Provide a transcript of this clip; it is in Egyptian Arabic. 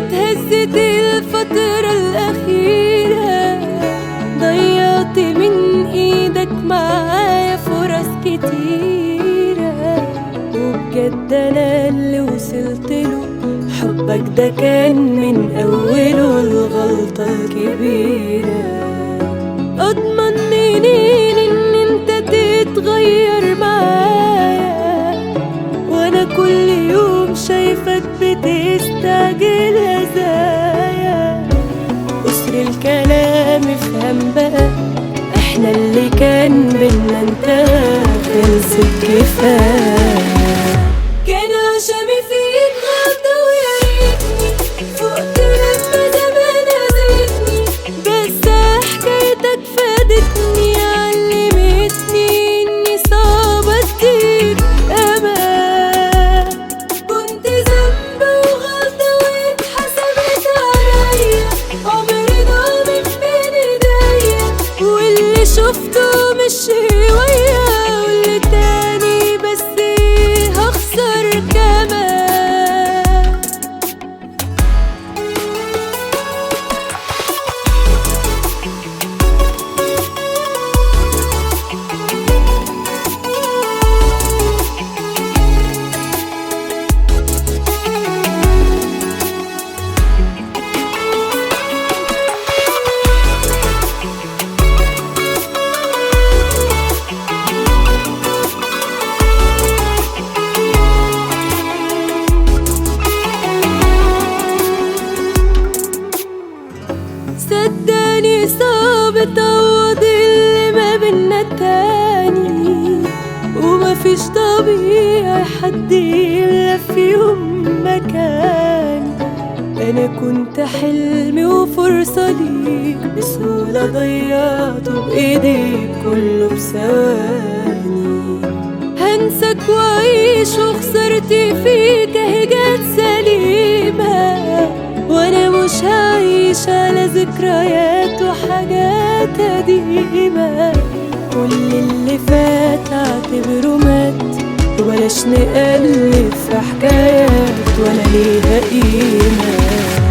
اتهزت الفترة الأخيرة ضيعت من ايدك معايا فرص كتيرة وبجد انا اللي وصلت له حبك ده كان من اوله الغلطة الكبيرة اضمن منين ان انت تتغير معايا وانا كل يوم شايفك بتستعجل هزايا قصر الكلام افهم بقى احنا اللي كان بينا انتهى خلصت كفايه كان عشمي فيك غلطة ويا ريتني فقت لما زمان أذيتني بس حكايتك فادتني علمتني إني صعب أديك أمان كنت ذنب وغلطة واتحسبت عليا عمري ضاع من بين ايديا واللي شفته مش شوية واللي تاني بس هخسر كمان صدقني صعب تعوض اللي ما بينا تاني ومفيش طبيعي حد يملى في يوم مكاني انا كنت حلمي وفرصة ليك بسهولة ضيعته بايديك كله بثواني هنساك واعيش وخسرتي فيك اهي جت سليمة وانا مش هعيش على ذكريات وحاجات قديمة كل اللي فات اعتبره مات وبلاش نقلب في حكايات ولا ليها قيمة